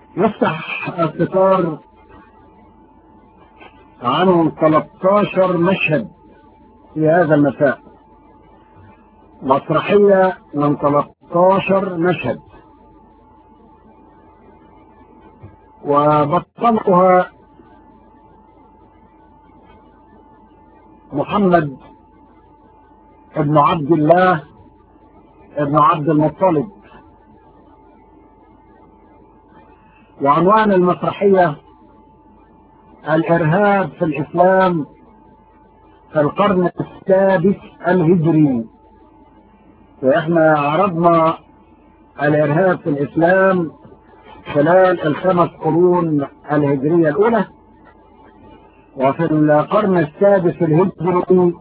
يفتح الستار عن 13 مشهد في هذا المساء مسرحية من 13 مشهد وبطلها محمد ابن عبد الله ابن عبد المطلب وعنوان المسرحية الإرهاب في الإسلام في القرن السادس الهجري وإحنا عرضنا الإرهاب في الإسلام خلال الخمس قرون الهجرية الأولى وفي القرن السادس الهجري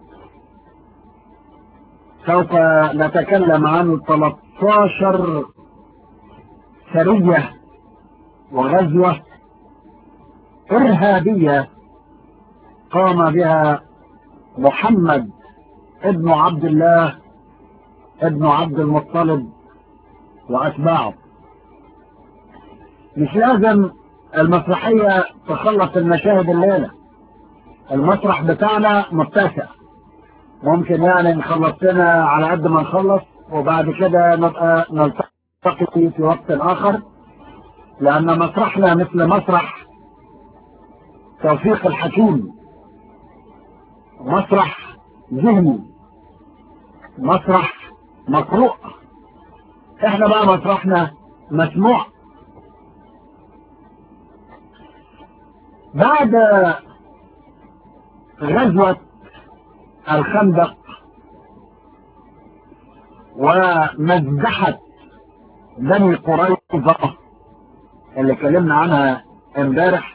سوف نتكلم عن 13 سرية وغزوة إرهابية قام بها محمد ابن عبد الله ابن عبد المطلب وأتباعه مش لازم المسرحية تخلص المشاهد الليلة المسرح بتاعنا متسع ممكن يعني نخلص لنا على قد ما نخلص وبعد كده نبقى نلتقي في وقت آخر لأن مسرحنا مثل مسرح توفيق الحكيم مسرح ذهني مسرح مقروء احنا بقى مسرحنا مسموع بعد غزوة الخندق ومزحة بني قريظة اللي اتكلمنا عنها امبارح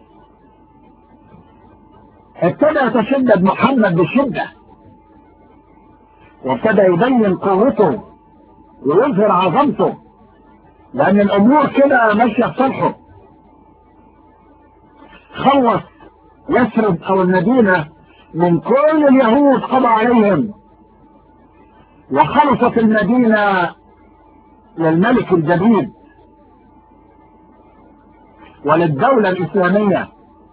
ابتدى يتشدد محمد بشدة وابتدى يبين قوته ويظهر عظمته لأن الأمور كده ماشية في صالحه خلص يثرب أو المدينة من كل اليهود قضى عليهم وخلصت المدينة للملك الجديد وللدولة الإسلامية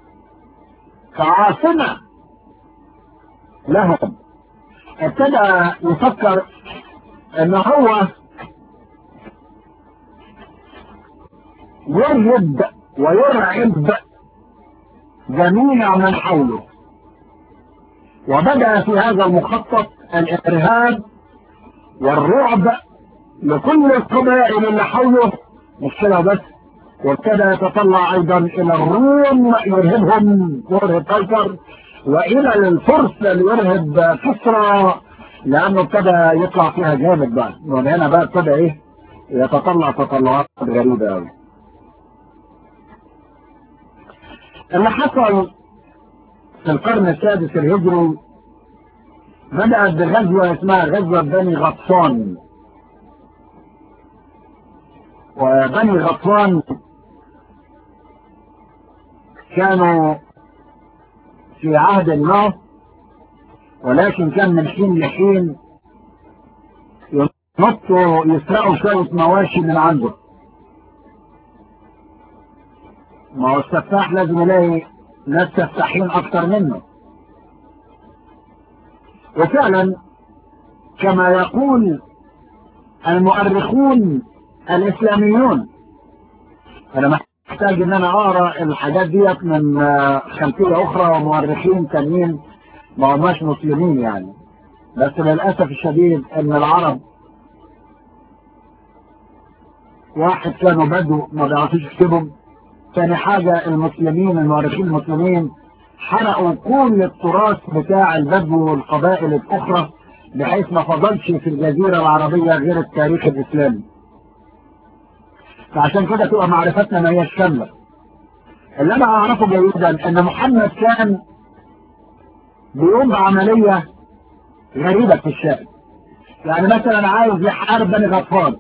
كعاصمة لهم ابتدى يفكر ان هو يرهب ويرعب جميع من حوله وبدأ في هذا المخطط الإرهاب والرعب لكل القبائل اللي حوله مش كده بس وابتدى يتطلع أيضا إلى الروم يرهبهم يرهب قيصر وإلى الفرس يرهب كسرى لأنه ابتدى يطلع فيها جامد بقى ومن هنا بقى ابتدى إيه يتطلع تطلعات غريبة أوي اللي حصل في القرن السادس الهجري بدأت بغزوة اسمها غزوة بني غطفان وبني غطفان كانوا في عهد الله ولكن كان من حين لحين ينطوا يسرقوا شوية مواشي من عنده ما هو السفاح لازم يلاقي ناس سفاحين اكتر منه وفعلا كما يقول المؤرخون الاسلاميون انا محتاج ان انا اقرا الحاجات ديت من خلفيه اخرى ومؤرخين تانيين ما هماش مسلمين يعني بس للاسف الشديد ان العرب واحد كانوا بدو ما بيعرفوش يكتبوا ثاني حاجة المسلمين المؤرخين المسلمين حرقوا كل التراث بتاع البدو والقبائل الأخرى بحيث ما فضلش في الجزيرة العربية غير التاريخ الإسلامي فعشان كده تبقى معرفتنا ما هيش كاملة اللي أنا أعرفه جيدا أن محمد كان بيقوم بعملية غريبة في الشارع يعني مثلا عايز يحارب بني غطفان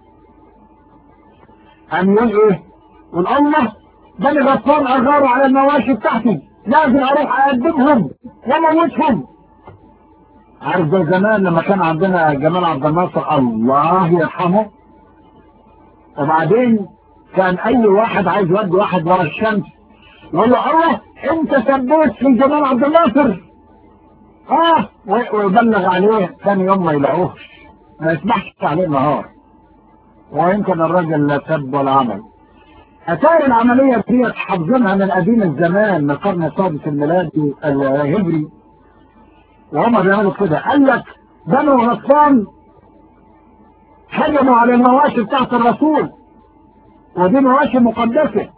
قام يقول ايه يقول الله بني غطفان اغاروا على المواشي بتاعتي لازم اروح اقدمهم واموتهم عارف زي زمان لما كان عندنا جمال عبد الناصر الله يرحمه وبعدين كان اي واحد عايز يودي واحد ورا الشمس يقول له الله انت سبيت في جمال عبد الناصر اه ويبلغ عليه ثاني يوم ما يلاقوهش ما يسمحش عليه نهار ويمكن الراجل لا سب ولا عمل اثار العمليه دي حافظينها من قديم الزمان من القرن السادس الميلادي الهجري وهم بيعملوا كده قال لك بنو غطفان هجموا على المواشي بتاعت الرسول ودي مواشي مقدسه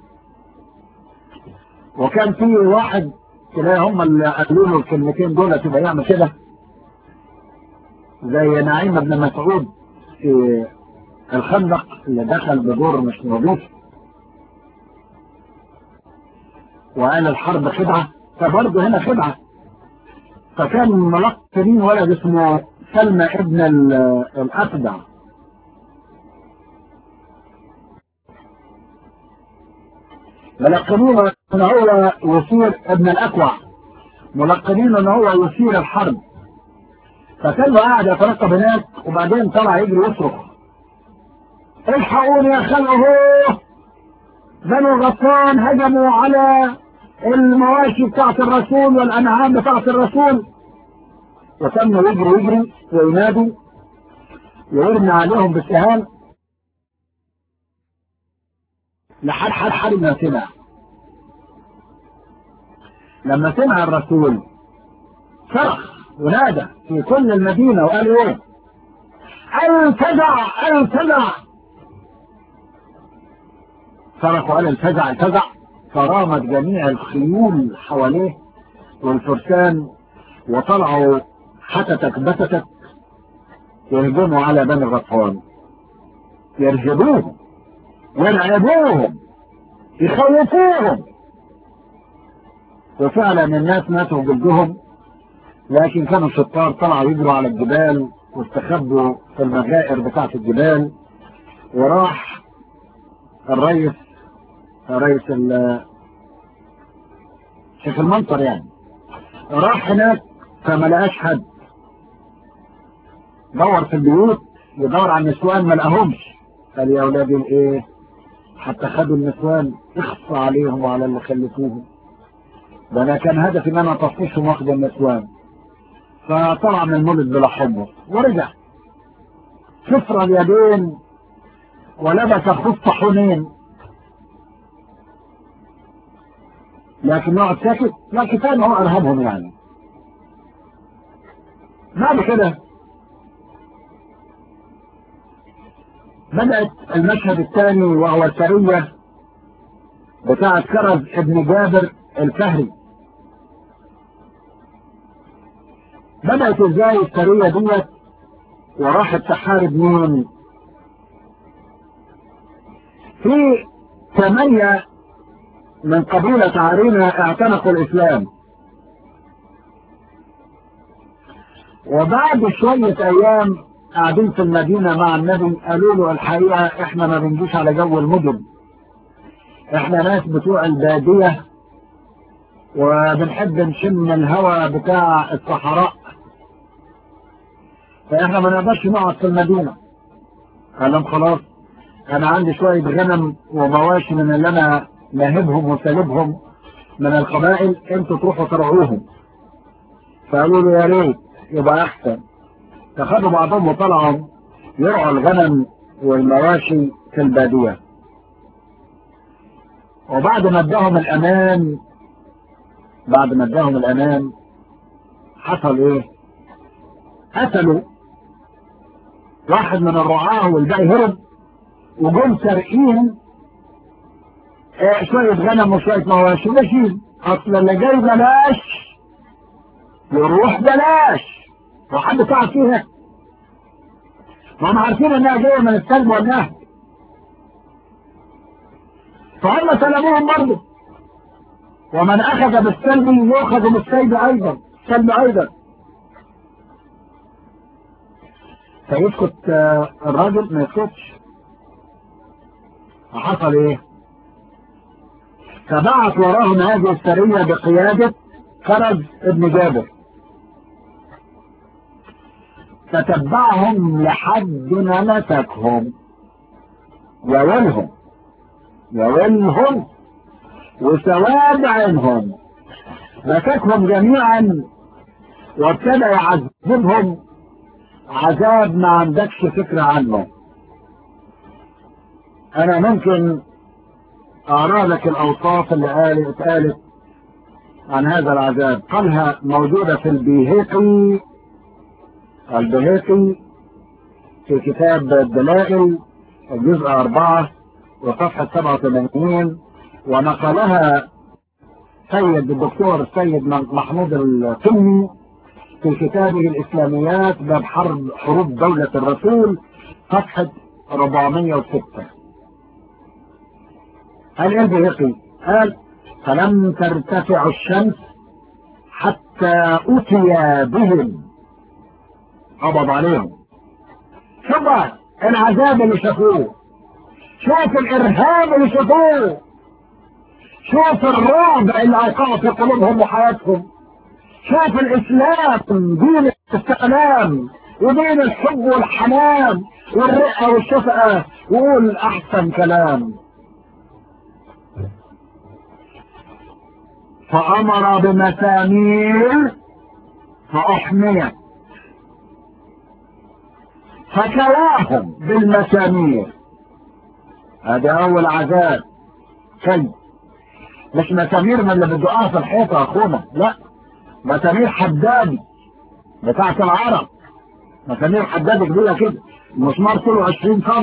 وكان في واحد تلاقي هم اللي قالوا له الكلمتين دول تبقى يعمل كده زي نعيم بن مسعود في الخندق اللي دخل بدور مش نظيف وقال الحرب خدعة فبرضه هنا خدعة فكان ملقبين ولد اسمه سلمى ابن الأفدع ملقبين ان هو يثير ابن الاكوع ملقبين ان هو يثير الحرب فكان قاعد يترقب هناك وبعدين طلع يجري يصرخ الحقوني يا خلقه بنو غطان هجموا على المواشي بتاعت الرسول والانعام بتاعت الرسول وكانوا يجروا يجري وينادوا ويرمي عليهم بالسهام لحد حد حد ما سمع لما سمع الرسول صرخ ونادى في كل المدينة وقال ايه الفزع الفزع صرخ وقال الفزع الفزع فرامت جميع الخيول حواليه والفرسان وطلعوا حتتك بتتك يهجموا على بني غطفان يرجبوهم يرعبوهم يخوفوهم وفعلا الناس ماتوا جلدهم لكن كانوا الشطار طلعوا يجروا على الجبال واستخبوا في المغائر بتاعت الجبال وراح الرئيس رئيس شيخ المنصر يعني راح هناك فما لقاش حد دور في البيوت يدور على النسوان ما لقاهمش قال يا اولادي الايه حتى خدوا النسوان اخصى عليهم وعلى اللي خلفوهم ده انا كان هدفي ان انا اطفشهم واخد النسوان فطلع من المولد بلا حمص ورجع كسر اليدين ولبس خف حنين لكن يقعد ساكت لا كفايه ان هو ارهبهم يعني بعد كده بدأت المشهد الثاني وهو السرية بتاعة كرز ابن جابر الفهري بدأت ازاي السرية ديت وراحت تحارب مين في ثمانية من قبيلة عرينة اعتنقوا الاسلام وبعد شوية ايام قاعدين في المدينة مع النبي قالوا له الحقيقة احنا ما بنجيش على جو المدن احنا ناس بتوع البادية وبنحب نشم الهواء بتاع الصحراء فاحنا ما نقدرش نقعد في المدينة قال لهم خلاص انا عندي شوية غنم ومواشي من اللي انا ناهبهم وسالبهم من القبائل انتوا تروحوا ترعوهم فقالوا له يا ريت يبقى احسن فخدوا بعضهم وطلعوا يرعوا الغنم والمواشي في البادية وبعد ما اداهم الامان بعد ما اداهم الامان حصل ايه قتلوا واحد من الرعاة والباقي هرب وجم سارقين اه شوية غنم وشوية مواشي ماشيين اصل اللي جاي بلاش يروح بلاش وحد تعب فيها ما هم عارفين انها جايه من السلب والنهب فهم سلبوهم برضه ومن اخذ بالسلب يؤخذ بالسلب ايضا السلب ايضا فيسكت الراجل ما يسكتش فحصل ايه فبعث وراهم هذه السرية بقيادة كرز ابن جابر فتبعهم لحد ما مسكهم وولهم يا ويلهم وسواد عينهم مسكهم جميعا وابتدى يعذبهم عذاب ما عندكش فكرة عنه انا ممكن اقرا لك الاوصاف اللي قالت قالت عن هذا العذاب قالها موجودة في البيهقي البيهقي في كتاب الدلائل الجزء أربعة وصفحة 87 ونقلها سيد الدكتور السيد محمود القمي في كتابه الإسلاميات باب حرب حروب دولة الرسول صفحة 406 قال ايه البيهقي؟ قال فلم ترتفع الشمس حتى أتي بهم قبض عليهم شوف العذاب اللي شافوه شوف الإرهاب اللي شافوه شوف الرعب اللي أيقعوا في قلوبهم وحياتهم شوف الإسلام دين السلام ودين الحب والحنان والرئة والشفقة وقول أحسن كلام فأمر بمسامير فأحميت فكواهم بالمسامير هذا أول عذاب كي مش مسامير من اللي بدقاها في الحيطة يا أخونا لا مسامير حدادي بتاعة العرب مسامير حدادي كبيرة كده المسمار طوله 20 سم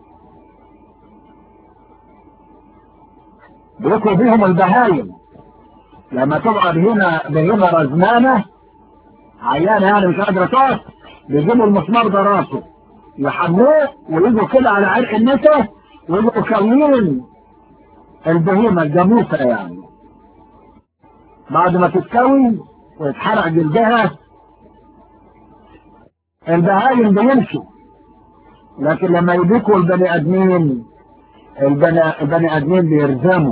بيطلوا بيهم البهايم لما تبقى بهنا بهنا رزمانة عيانة يعني مش قادرة تقف بيجيبوا المسمار ده راسه يحموه ويجوا كده على عرق النسا ويجوا كوين البهيمة الجاموسة يعني بعد ما تتكون ويتحرق جلدها البهايم بيمشوا لكن لما يبيكوا البني ادمين البني, البني ادمين بيرزموا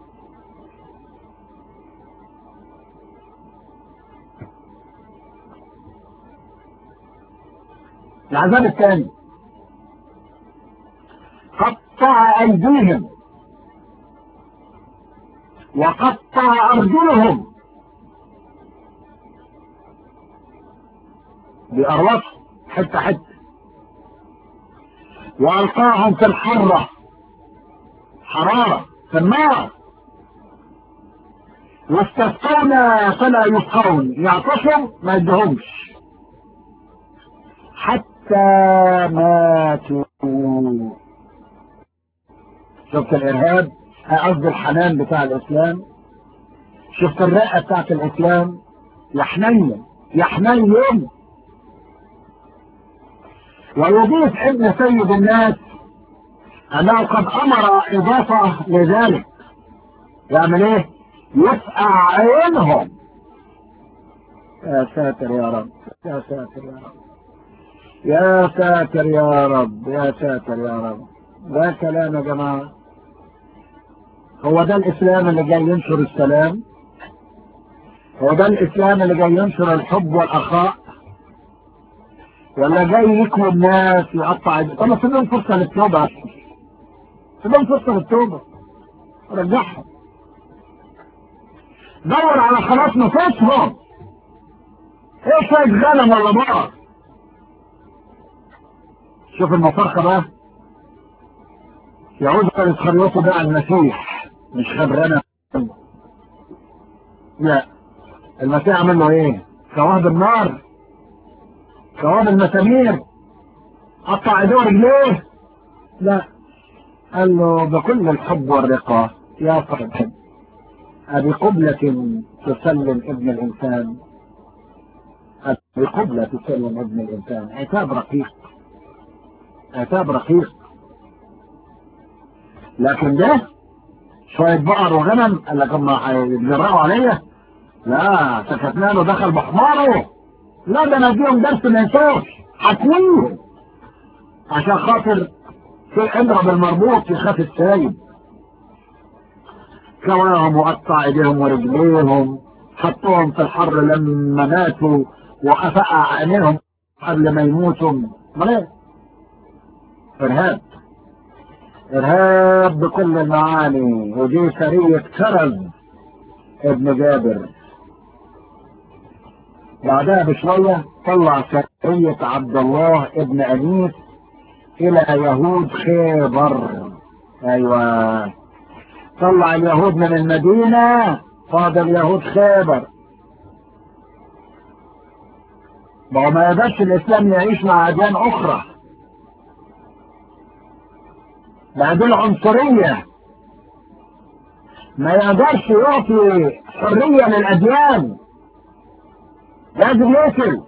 العذاب الثاني قطع ايديهم وقطع ارجلهم بأرواحهم حتة حتة وألقاهم في الحرة حرارة في النار واستسقونا فلا يسقون يعطشوا ما يدهمش حتى ماتوا شفت الإرهاب قصدي الحنان بتاع الإسلام شفت الرقة بتاعت الإسلام يا حنين يا حنين ويضيف ابن سيد الناس انه قد امر اضافة لذلك يعمل ايه يفقع عينهم يا ساتر يا رب يا ساتر يا رب يا ساتر يا رب يا ساتر يا رب ده كلام يا جماعة هو ده الاسلام اللي جاي ينشر السلام هو ده الاسلام اللي جاي ينشر الحب والاخاء ولا جاي يكوي الناس يقطع طب سيبهم فرصه للتوبه سيبهم فرصه للتوبه رجعهم دور على خلاص نفوسهم ايه شويه غنم ولا بقر شوف المفارقه بقى يعود الاسخريوط ده على المسيح مش خبرنا لا المسيح عمل له ايه؟ سواه بالنار ثواب المسامير قطع ايديه ورجليه لا قال له بكل الحب والرقة يا صاحب أبي قبلة تسلم ابن الإنسان أبي قبلة تسلم ابن الإنسان عتاب رقيق عتاب رقيق لكن ده شوية بقر وغنم قال لك هم هيتجرأوا عليا لا سكتنا له دخل بحماره لا ده انا اديهم درس ما ينساش حكويهم عشان خاطر في اضرب المربوط يخاف السايب كواهم وقطع ايديهم ورجليهم حطوهم في الحر لما ماتوا وافقع عينيهم قبل ما يموتوا مريض ارهاب ارهاب بكل المعاني ودي سرية كرز ابن جابر بعدها بشوية طلع سرية عبد الله ابن انيس الى يهود خيبر ايوه طلع اليهود من المدينة فاضل يهود خيبر ما هو ما يقدرش الاسلام يعيش مع اديان اخرى بعد العنصرية ما يقدرش يعطي حرية للأديان لازم يقتل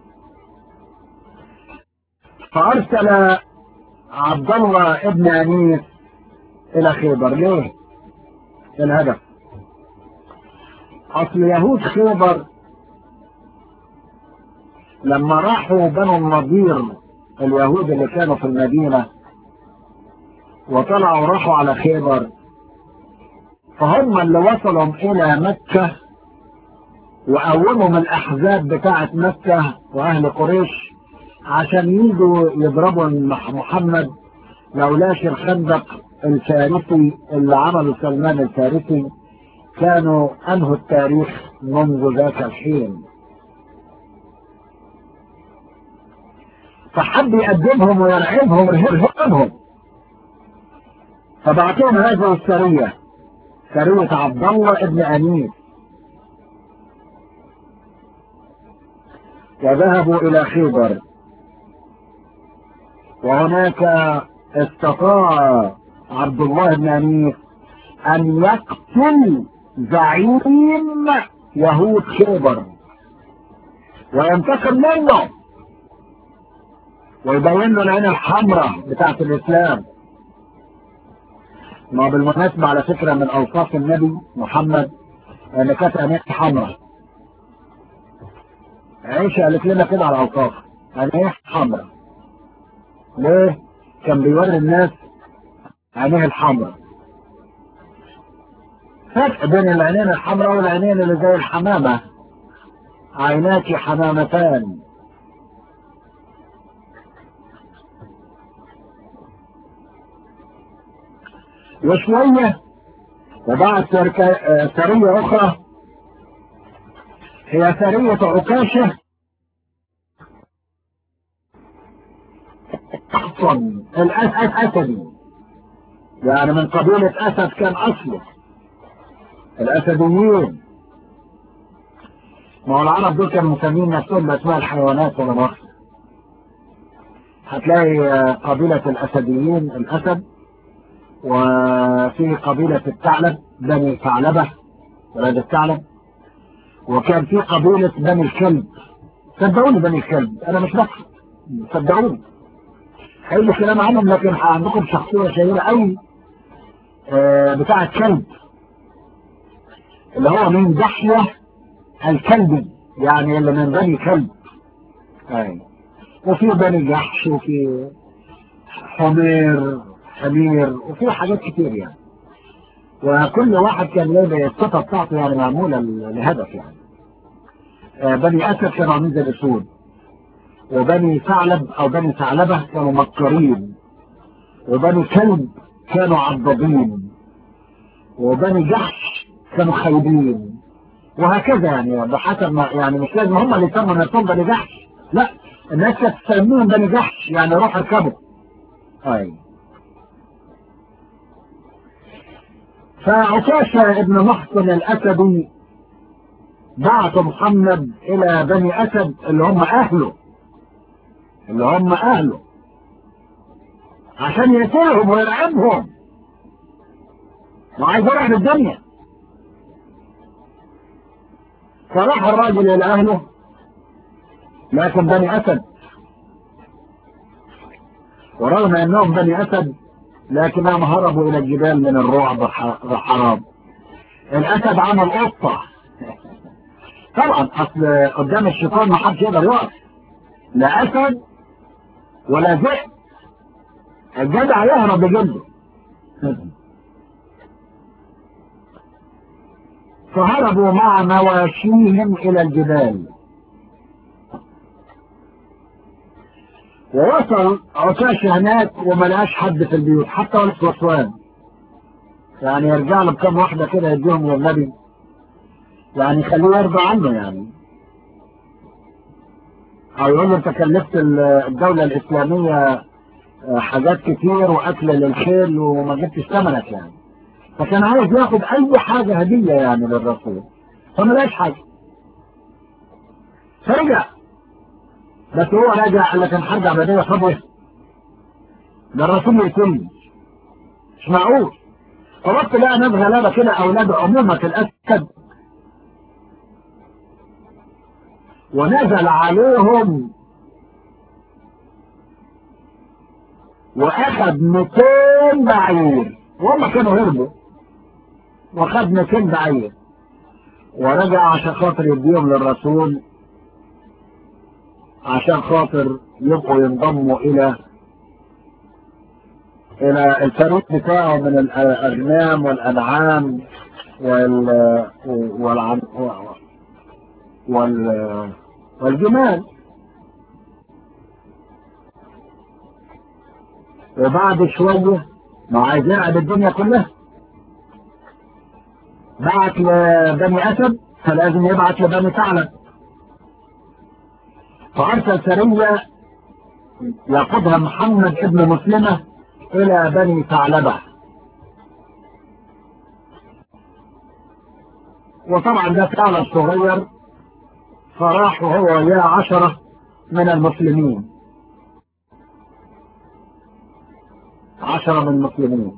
فأرسل عبد الله ابن أنيس إلى خيبر ليه؟ الهدف أصل يهود خيبر لما راحوا بنو النضير اليهود اللي كانوا في المدينة وطلعوا راحوا على خيبر فهم اللي وصلوا إلى مكة وقوموا الأحزاب بتاعة مكة وأهل قريش عشان يجوا يضربوا محمد لولاش الخندق الفارسي اللي عمله سلمان الفارسي كانوا أنهوا التاريخ منذ ذاك الحين فحب يقدمهم ويرعبهم ويرهبهم فبعتهم هذه السرية سرية عبد الله ابن أنيس وذهبوا إلى خيبر وهناك استطاع عبد الله بن أنيس أن يقتل زعيم يهود خيبر وينتقم منه ويبين له العين الحمراء بتاعت الإسلام ما بالمناسبة على فكرة من أوصاف النبي محمد أن كانت عينيه حمراء عيشة قالت لنا كده على أوصاف عينيه حمراء ليه؟ كان بيوري الناس عينيه الحمراء فرق بين العينين الحمراء والعينين اللي زي الحمامة عيناك حمامتان وشوية وبعد سرية أخرى هي سرية عكاشة أحصن الأسدي يعني من قبيلة أسد كان أصله الأسديين ما هو العرب دول كانوا مسمين نفسهم بأسماء الحيوانات ولا مؤاخذة هتلاقي قبيلة الأسديين الأسد وفي قبيلة الثعلب بني ثعلبة ولاد الثعلب وكان في قبيلة بني الكلب صدقوني بني الكلب أنا مش بحث صدقوني هيجي كلام عنهم لكن عندكم شخصية شهيرة قوي بتاع الكلب اللي هو من دحية الكلبي يعني اللي من بني كلب أي. وفي بني جحش وفي حمير حمير وفي حاجات كتير يعني وكل واحد كان له الصفة بتاعته يعني معمولة لهدف يعني بني أسد كانوا عاملين زي الأسود وبني ثعلب أو بني ثعلبة كانوا مكرين وبني كلب كانوا عضبين وبني جحش كانوا خايبين وهكذا يعني بحسب ما يعني مش لازم هم اللي يسموا نفسهم بني جحش لا الناس كانت تسميهم بني جحش يعني روح اركبوا اي فعكاشة ابن محصن الأسدي بعث محمد إلى بني أسد اللي هم أهله اللي هم أهله عشان يسيرهم ويرعبهم وعايز يرعب الدنيا فراح الراجل إلى أهله لكن بني أسد ورغم أنهم بني أسد لكنهم هربوا إلى الجبال من الرعب والحرام الأسد عمل قطة طبعا أصل قدام الشيطان ما حدش يقدر يقف لا أسد ولا ذئب الجدع يهرب بجلده فهربوا مع مواشيهم إلى الجبال ووصل عكاش هناك وما لقاش حد في البيوت حتى ولا وسوان يعني يرجع له بكم واحدة كده يديهم للنبي يعني خليه يرضى عنه يعني او يقول له انت كلفت الدولة الاسلامية حاجات كتير واكل للخيل وما جبتش ثمنك يعني فكان عايز ياخد اي حاجة هدية يعني للرسول فما لقاش حاجة فرجع بس هو راجع قال لك انا هرجع بداية صبر ده الرسول يقتلني مش معقول فوقت لقى ناس غلابة كده اولاد عمومة الاسد ونزل عليهم واخذ 200 بعير وهم كانوا هربوا واخذ 200 بعير ورجع عشان خاطر يديهم للرسول عشان خاطر يبقوا ينضموا الى الى الفريق بتاعه من الاغنام والانعام وال والعن وال والجمال وبعد شوية ما عايز يلعب الدنيا كلها بعت لبني أسد فلازم يبعت لبني ثعلب فأرسل سرية يقودها محمد ابن مسلمة إلى بني ثعلبة وطبعا ده ثعلب صغير فراح وهو يا عشرة من المسلمين عشرة من المسلمين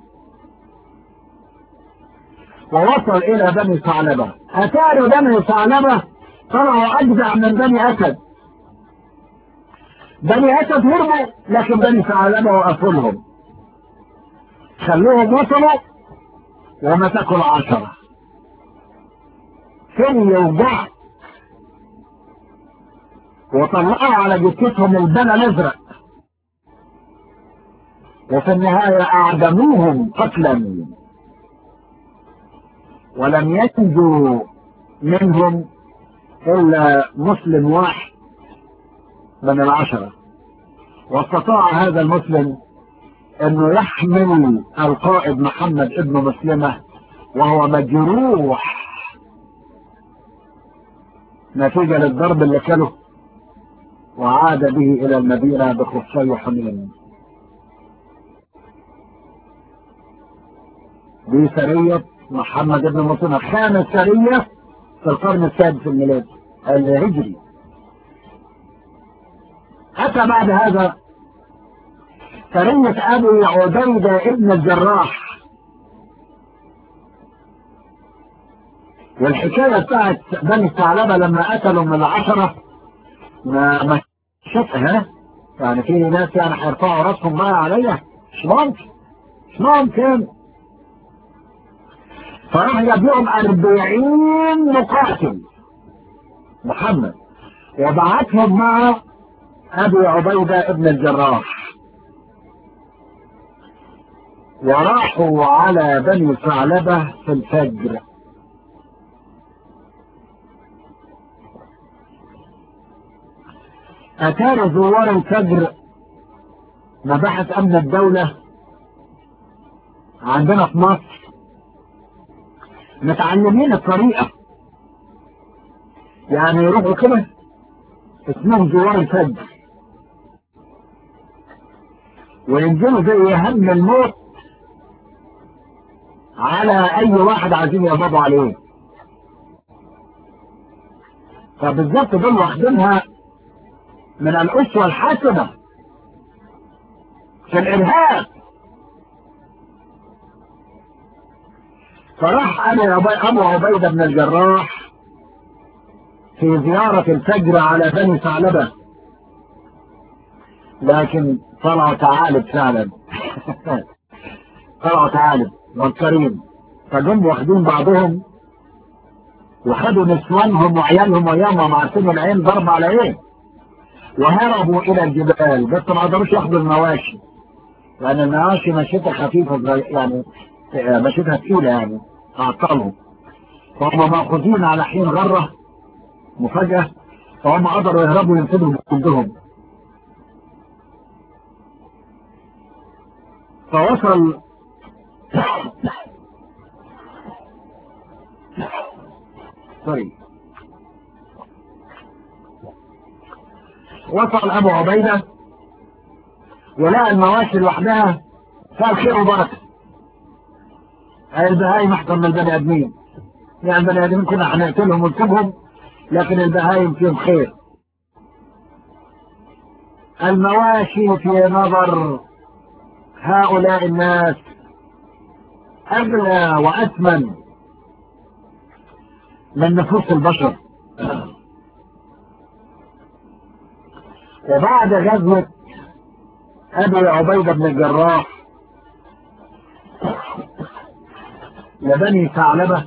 ووصل إلى بني ثعلبة أتاري بني ثعلبة طلعوا أجزع من بني أسد بني أسد هربوا لكن بني ثعلبة وقفوا لهم خلوهم وصلوا ومسكوا العشرة فين يوجع وطلعوا على جثتهم البنى الازرق وفي النهاية اعدموهم قتلا ولم ينجو منهم الا مسلم واحد من العشرة واستطاع هذا المسلم انه يحمل القائد محمد ابن مسلمة وهو مجروح نتيجة للضرب اللي كله وعاد به الى المدينة بخفي حنين دي سرية محمد بن مسلمة خامس سرية في القرن السادس الميلادي الهجري أتى بعد هذا سرية أبي عبيدة ابن الجراح والحكاية بتاعت بني الثعلبة لما قتلوا من العشرة ما ما شافها يعني في ناس يعني هيرفعوا راسهم بقى عليا مش ممكن مش ممكن فراح جاب لهم 40 مقاتل محمد وبعتهم مع ابي عبيده ابن الجراح وراحوا على بني ثعلبه في الفجر أتاري زوار الفجر مباحث أمن الدولة عندنا في مصر متعلمين الطريقة يعني يروحوا كده اسمهم زوار الفجر وينزلوا زي هم الموت على أي واحد عايزين يقبضوا عليه فبالظبط دول واخدينها من الأسوة الحسنة في الإرهاب فراح أبو عبيدة بن الجراح في زيارة الفجر على بني ثعلبة لكن طلعوا تعالب فعلا طلعوا تعالب والكريم فجم واخدين بعضهم وخدوا نسوانهم وعيالهم وياهم عارفين العين ضرب على ايه وهربوا الى الجبال بس ما قدروش ياخدوا المواشي لان المواشي مشيتها خفيفه يعني مشيتها ثقيله يعني اعطلوا فهم ماخوذين على حين غره مفاجاه فهم قدروا يهربوا ينفذوا جندهم فوصل سوري وصل ابو عبيدة ولقى المواشي لوحدها فيها خير وبركة البهايم احسن من البني ادمين يعني البني ادمين كنا هنقتلهم ونسيبهم لكن البهايم فيهم خير المواشي في نظر هؤلاء الناس أغلى وأثمن من نفوس البشر وبعد غزوة أبي عبيدة بن الجراح لبني ثعلبة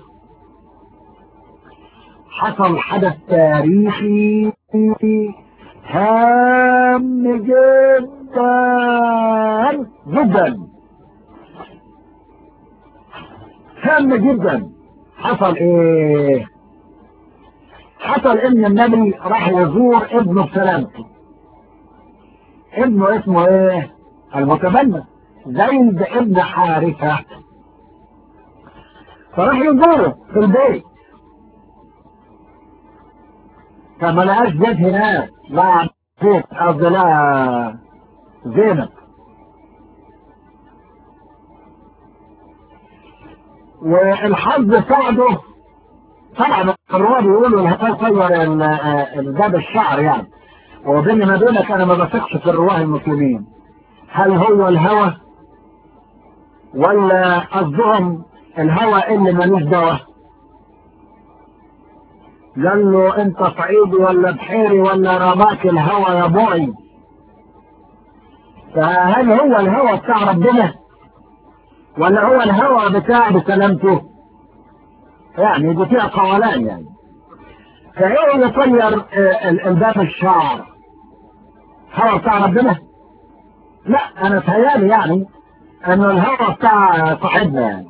حصل حدث تاريخي هام جدا جدا هام جدا حصل ايه حصل ان النبي راح يزور ابنه بسلامته ابنه اسمه ايه المتبنى زيد ابن حارثة فراح يزوره في البيت فما لقاش زيد هناك لا بيت قصدي لا زينب والحظ ساعده طبعا الرواد بيقولوا الهتال طير الباب الشعر يعني وبيني ما بينك انا ما بثقش في الرواه المسلمين هل هو الهوى ولا قصدهم الهوى اللي ملوش دواء قال له انت صعيدي ولا بحيري ولا رماك الهوى يا بوعي فهل هو الهوى بتاع ربنا ولا هو الهوى بتاع بسلامته يعني دي فيها قولان يعني فايه اللي طير الباب الشعر هوى بتاع ربنا لا انا تهيالي يعني انه الهوى بتاع صاحبنا يعني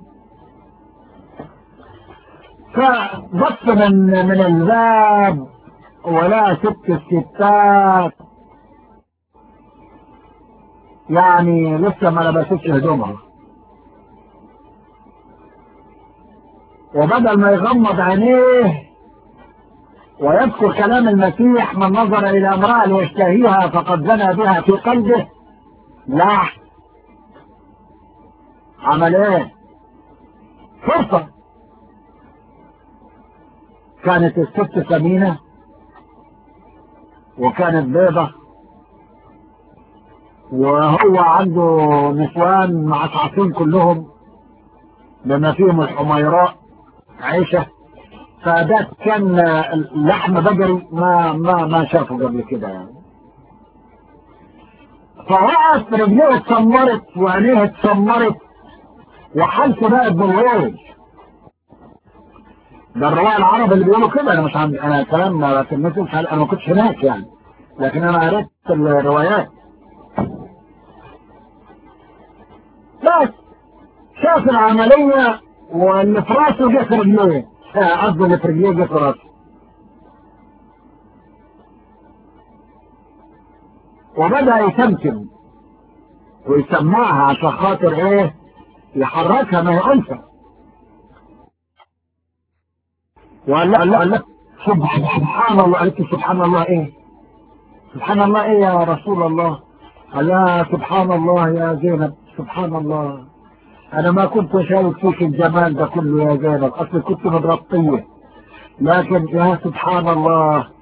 فبص من من الباب ولا ست الستات يعني لسه ما لبستش هدومها وبدل ما يغمض عينيه ويذكر كلام المسيح من نظر الى امرأة ليشتهيها فقد زنى بها في قلبه لا عمل ايه فرصة كانت الست ثمينة وكانت بيضة وهو عنده نسوان معصعصين كلهم بما فيهم الحميراء عيشة فده كان لحم بقري ما ما ما شافه قبل كده يعني فوقف رجليه اتسمرت وعينيه اتسمرت وحالته بقت بالغير ده الرواية العرب اللي بيقولوا كده انا مش عندي انا كلام ما تلمسوش انا ما كنتش هناك يعني لكن انا قريت الروايات بس شاف العملية واللي في راسه جه في رجليه قصدي اللي في رجليه جه في راسه وبدأ يتمكن ويسمعها عشان خاطر ايه يحركها ما هي انثى وقال لا لا لا سبحان الله قالت سبحان الله ايه سبحان الله ايه يا رسول الله قال لها سبحان الله يا زينب سبحان الله انا ما كنت شايف فيك الجمال ده كله يا زينب اصل كنت متغطية لكن يا سبحان الله